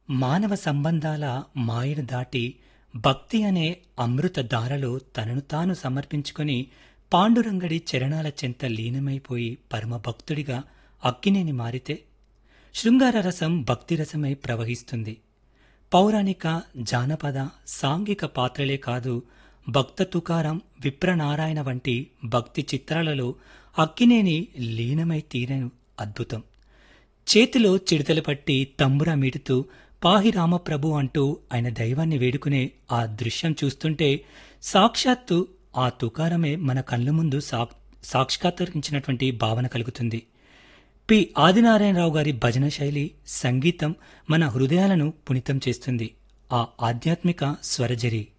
మానవ సంబంధాల మాయను దాటి భక్తి అనే అమృత ధారలో తనను తాను సమర్పించుకొని పాండురంగడి చరణాల చెంత లీనమైపోయి పరమ భక్తుడిగా అక్కినేని మారితే శృంగార రసం భక్తి రసమై ప్రవహిస్తుంది పౌరాణిక జానపద సాంఘిక పాత్రలే కాదు భక్త తుకారం విప్రనారాయణ వంటి భక్తి చిత్రాలలో అక్కినేని లీనమై తీరను అద్భుతం చేతిలో చిడతలు పట్టి తంబుర మీటుతూ పాహి రామప్రభు అంటూ ఆయన దైవాన్ని వేడుకునే ఆ దృశ్యం చూస్తుంటే సాక్షాత్తు ఆ తుకారమే మన కళ్ళ ముందు సాక్ సాక్షాత్కరించినటువంటి భావన కలుగుతుంది పి ఆదినారాయణరావు గారి భజన శైలి సంగీతం మన హృదయాలను పునితం చేస్తుంది ఆ ఆధ్యాత్మిక స్వరజరి